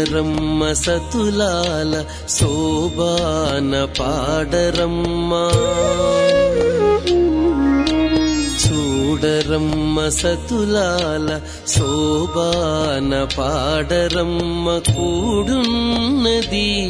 చూడరమ్మ సతులాల శోభాన పాడరమ్మా చూడరమ్మ సతులాల శోభాన పాడరమ్మ కూడున్నది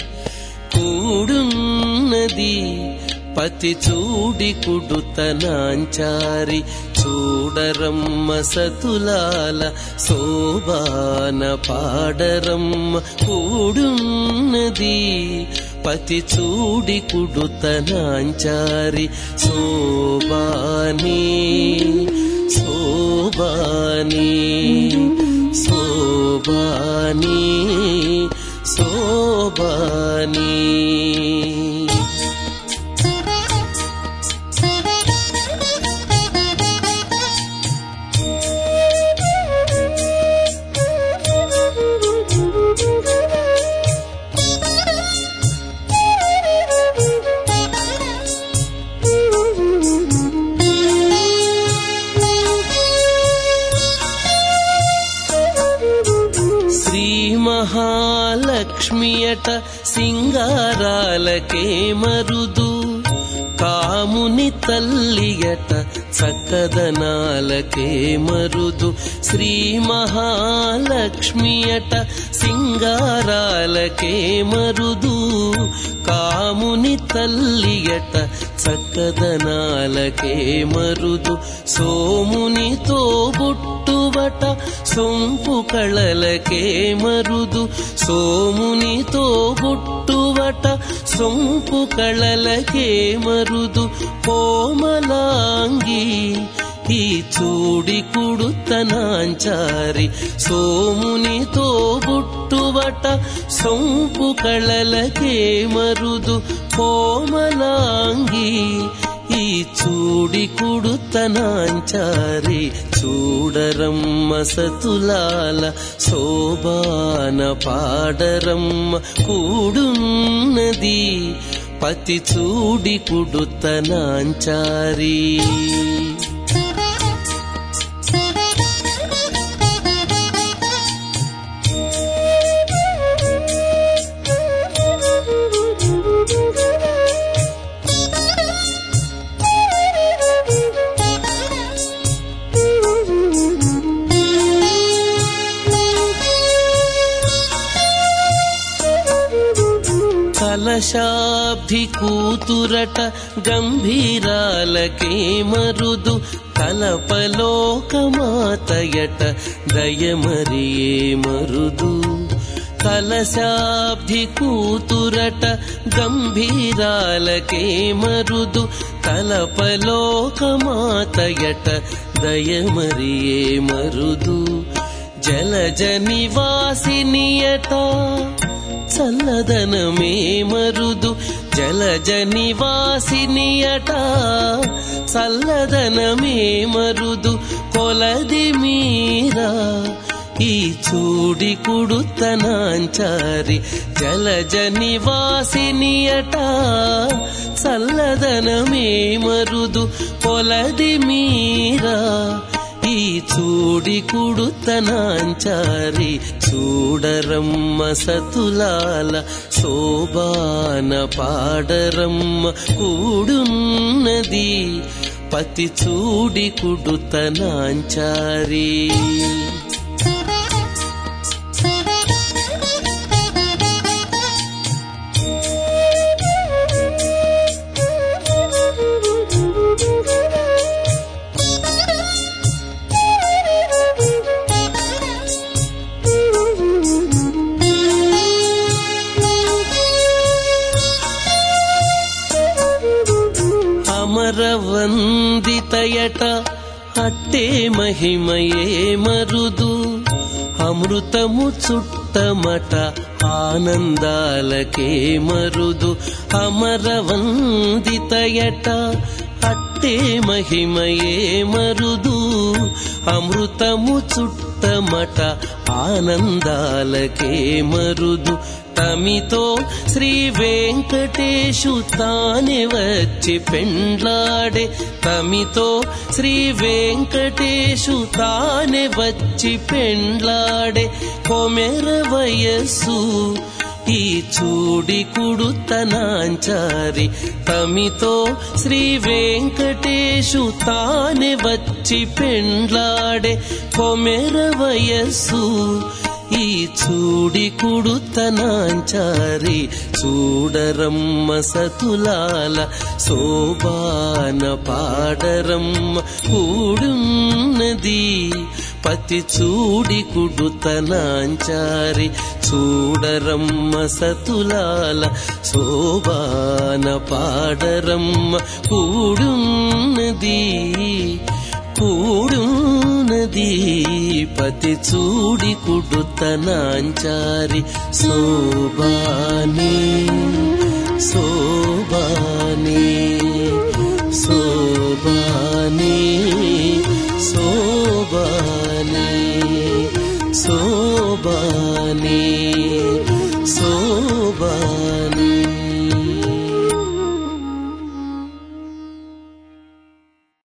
కూడున్నది పతి చూడి కుడుతనాంచారి చూడరమ్మ సతులాల శోభాన పాడరమ్మ కూడున్నది పతి చూడి కుడుతనాంచారి శోభాని శోభాని శోభాని శోభాని శ్రీ మహాలక్ష్మియట సింగారాలకే మరుదు కాముని తల్లియట చక్కదనాలకే మరుదు శ్రీ మహాలక్ష్మియట సింగారాలకే మరుదు కాముని తల్లియట చక్కదనాలకే మరుదు సోమునితో బుట్టువట సొంపు కళలకే మరుదు సోమునితో బుట్టువట సొంపు కళలకే మరుదు కోమలాంగి ఈ చూడి కుడుతనాంచారి సోమునితో బుట్టువట సొంపు కళలకే మరుదు కోమలాంగి ఈ చూడి కుడుతనాంచారి చూడరమ్మ సతులాల శోభాన పాడరమ్మ కూడున్నది పతి చూడి కుడుతనాంచారి కలశాబ్ది కూతురట గంభీరాలకే మరుదు కలపలోకమాతయట దయమరియే మరుదు కలశాబ్ది కూతురట గంభీరాలకే మరుదు కలపలోకమాతయట దయమరియే మరుదు జలజ నివాసినియట చల్లదనమే మరుదు జలజ నివాసినియట చల్లదనమే మరుదు కొలది మీరా ఈ చూడి కుడుతనాంచారి జలజ నివాసినియట చల్లదనమే మరుదు కొలది మీరా ఈ చూడి కుడుతనాంచారి చూడరమ్మ సతులాల శోభాన పాడరమ్మ కూడున్నది పతి చూడి కుడుతనాంచారి అమరవందితయట అట్టే మహిమయే మరుదు అమృతము చుట్టమట ఆనందాలకే మరుదు అమరవందితయట అట్టే అట్టే మహిమయే మరుదు అమృతము చుట్టమట ఆనందాలకే మరుదు తమితో శ్రీ వెంకటేశు తానే వచ్చి పెండ్లాడే తమితో శ్రీ వెంకటేశు తానే వచ్చి పెండ్లాడే కొమెర వయస్సు ఈ చూడి కుడుతనాంచారి తమితో శ్రీ వెంకటేశు తానే వచ్చి పెండ్లాడే కొమెర వయస్సు ఈ చూడి కుడుతనాంచారి చూడరమ్మ సతులాల శోభాన పాడరమ్మ కూడున్నది పతి చూడి కుడుతనాంచారి చూడరమ్మ సతులాల శోభాన పాడరమ్మ కూడున్నది కూడున్నది పతి చూడి కుడుతనాంచారి శోభాని శోభాని శోభాని శోభాని శోభాని